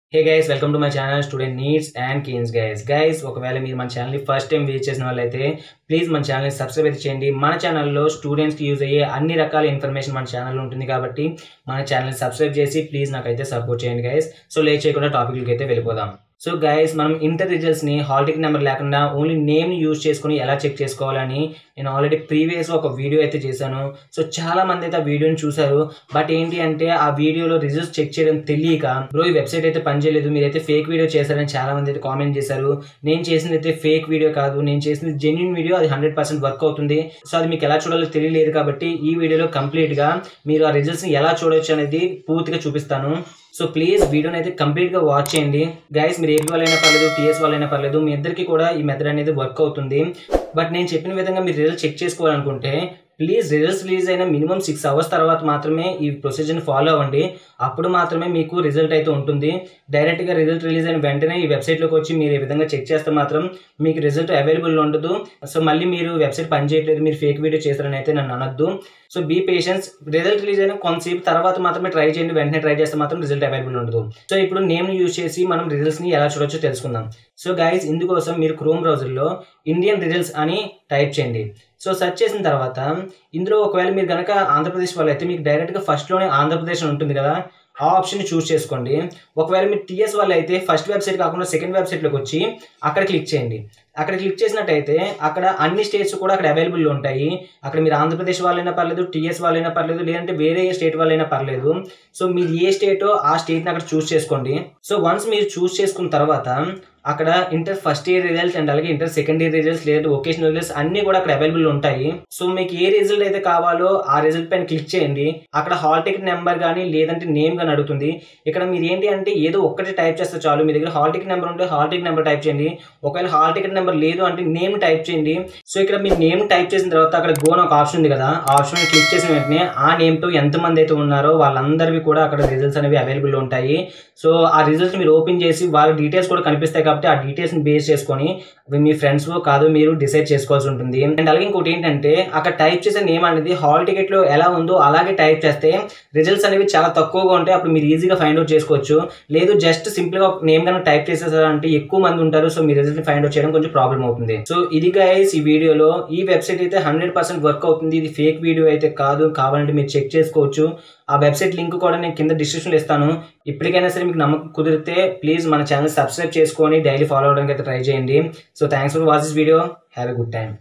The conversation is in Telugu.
hey guys welcome to my channel student needs and keens guys guys ఒకవేళ మీరు మన ఛానల్ని ఫస్ట్ టైం విజిట్ చేసిన వాళ్ళైతే ప్లీజ్ మన ఛానల్ని సబ్స్క్రైబ్ అయితే చేయండి మన ఛానల్లో స్టూడెంట్స్కి యూజ్ అయ్యే అన్ని రకాల ఇన్ఫర్మేషన్ మన ఛానల్లో ఉంటుంది కాబట్టి మన ఛానల్ని సబ్స్క్రైబ్ చేసి ప్లీజ్ నాకైతే సపోర్ట్ చేయండి గైస్ సో లేట్ చేయకుండా టాపిక్లకి అయితే వెళ్ళిపోదాం సో గైస్ మనం ఇంటర్ రిజల్ట్స్ని హాల్ టికెట్ నెంబర్ లేకుండా ఓన్లీ నేమ్ని యూజ్ చేసుకుని ఎలా చెక్ చేసుకోవాలని నేను ఆల్రెడీ ప్రీవియస్గా ఒక వీడియో అయితే చేశాను సో చాలా మంది అయితే ఆ వీడియోని చూశారు బట్ ఏంటి అంటే ఆ వీడియోలో రిజల్ట్స్ చెక్ చేయడం తెలియక బ్రో ఈ వెబ్సైట్ అయితే పనిచేయలేదు మీరైతే ఫేక్ వీడియో చేశారని చాలా మంది అయితే కామెంట్ చేశారు నేను చేసింది అయితే ఫేక్ వీడియో కాదు నేను చేసింది జెన్యున్ వీడియో అది హండ్రెడ్ పర్సెంట్ వర్క్ అవుతుంది సో అది మీకు ఎలా చూడాలో తెలియలేదు కాబట్టి ఈ వీడియోలో కంప్లీట్గా మీరు ఆ రిజల్ట్స్ని ఎలా చూడొచ్చు అనేది పూర్తిగా చూపిస్తాను సో ప్లీజ్ వీడియోని అయితే కంప్లీట్గా వాచ్ చేయండి గైస్ మీరు ఏపీ వాళ్ళైనా పర్లేదు టీఎస్ వాళ్ళైనా పర్లేదు మీ ఇద్దరికి కూడా ఈ మెథడ్ అనేది వర్క్ అవుతుంది బట్ నేను చెప్పిన విధంగా మీరు రిజల్ట్ చెక్ చేసుకోవాలనుకుంటే ప్లీజ్ రిజల్ట్స్ రిలీజ్ అయిన మినిమం సిక్స్ అవర్స్ తర్వాత మాత్రమే ఈ ప్రొసీజర్ని ఫాలో అవ్వండి అప్పుడు మాత్రమే మీకు రిజల్ట్ అయితే ఉంటుంది డైరెక్ట్గా రిజల్ట్ రిలీజ్ అయిన వెంటనే ఈ వెబ్సైట్లోకి వచ్చి మీరు ఈ విధంగా చెక్ చేస్తే మాత్రం మీకు రిజల్ట్ అవైలబుల్ ఉండదు సో మళ్ళీ మీరు వెబ్సైట్ పనిచేయట్లేదు మీరు ఫేక్ వీడియో చేస్తారని అయితే నన్ను అనొద్దు so be patience result release అయిన కొంతసేపు తర్వాత మాత్రమే ట్రై చేయండి వెంటనే ట్రై చేస్తే మాత్రం రిజల్ట్ అవైలబుల్ ఉండదు సో ఇప్పుడు నేమ్ యూజ్ చేసి మనం రిజల్ట్స్ని ఎలా చూడొచ్చో తెలుసుకుందాం సో గైస్ ఇందుకోసం మీరు క్రోమ్ బ్రౌజర్లో ఇండియన్ రిజల్ట్స్ అని టైప్ చేయండి సో సెర్చ్ చేసిన తర్వాత ఇందులో ఒకవేళ మీరు కనుక ఆంధ్రప్రదేశ్ వాళ్ళు అయితే మీకు డైరెక్ట్గా ఫస్ట్లోనే ఆంధ్రప్రదేశ్ అని ఉంటుంది కదా ఆ ఆప్షన్ చూస్ చేసుకోండి ఒకవేళ మీరు టీఎస్ వాళ్ళు అయితే ఫస్ట్ వెబ్సైట్ కాకుండా సెకండ్ వెబ్సైట్లోకి వచ్చి అక్కడ క్లిక్ చేయండి అక్కడ క్లిక్ చేసినట్టయితే అక్కడ అన్ని స్టేట్స్ కూడా అక్కడ అవైలబుల్ ఉంటాయి అక్కడ మీరు ఆంధ్రప్రదేశ్ వాళ్ళైనా పర్లేదు టీఎస్ వాళ్ళైనా పర్లేదు లేదంటే వేరే స్టేట్ వాళ్ళైనా పర్లేదు సో మీరు ఏ స్టేటో ఆ స్టేట్ని అక్కడ చూస్ చేసుకోండి సో వన్స్ మీరు చూస్ చేసుకున్న తర్వాత అక్కడ inter first year results and అలాగే ఇంటర్ సెకండ్ ఇయర్ రిజల్ట్స్ లేదా వొకేషనల్ రిజల్ట్స్ అన్ని కూడా అక్కడ అవైలబుల్ ఉంటాయి సో మీకు ఏ రిజల్ట్ అయితే కావాలో ఆ రిజల్ట్ పైన క్లిక్ చేయండి అక్కడ హాల్ టికెట్ నెంబర్ కానీ లేదంటే నేమ్ కానీ అడుగుతుంది ఇక్కడ మీరు ఏంటి అంటే ఏదో ఒక్కటి టైప్ చేస్తే చాలు మీ దగ్గర హాల్ టికెట్ నెంబర్ ఉంటే హాల్ టికెట్ నెంబర్ టైప్ చేయండి ఒకవేళ హాల్ టికెట్ నెంబర్ లేదు అంటే నేమ్ టైప్ చేయండి సో ఇక్కడ మీ నేమ్ టైప్ చేసిన తర్వాత అక్కడ గోన్ ఒక ఆప్షన్ ఉంది కదా ఆ ఆప్షన్ క్లిక్ చేసిన వెంటనే ఆ నేమ్తో ఎంతమంది అయితే ఉన్నారో వాళ్ళందరివి కూడా అక్కడ రిజల్ట్స్ అనేవి అవైలబుల్ ఉంటాయి సో ఆ రిజల్ట్స్ మీరు ఓపెన్ చేసి వాళ్ళ డీటెయిల్స్ కూడా కనిపిస్తాయి కాబట్టి ఆ డీటెయిల్స్ ని బేస్ చేసుకొని అవి మీ ఫ్రెండ్స్ కాదు మీరు డిసైడ్ చేసుకోవాల్సి ఉంటుంది అండ్ అలాగే ఇంకోటి ఏంటంటే అక్కడ టైప్ చేసే నేమ్ అనేది హాల్ టికెట్ లో ఎలా ఉందో అలాగే టైప్ చేస్తే రిజల్ట్స్ అనేవి చాలా తక్కువగా ఉంటాయి అప్పుడు మీరు ఈజీగా ఫైండ్ అవుట్ చేసుకోవచ్చు లేదు జస్ట్ సింపుల్ గా నేమ్ కనుక టైప్ చేసేసారంటే ఎక్కువ మంది ఉంటారు సో మీ రిజల్ట్ ని ఫైండ్ అవుట్ చేయడం కొంచెం ప్రాబ్లం అవుతుంది సో ఇది గైస్ ఈ వీడియోలో ఈ వెబ్సైట్ అయితే హండ్రెడ్ పర్సెంట్ వర్క్ అవుతుంది ఇది ఫేక్ వీడియో అయితే కాదు కావాలంటే మీరు చెక్ చేసుకోవచ్చు ఆ వెబ్సైట్ లింక్ కూడా నేను కింద డిస్క్రిప్షన్లో ఇస్తాను ఇప్పటికైనా సరే మీకు నమ్మకం కుదిరితే ప్లీజ్ మన ఛానల్ సబ్స్క్రైబ్ చేసుకొని డైలీ ఫాలో అవడానికి అయితే ట్రై చేయండి so thanks for watch this video have a good time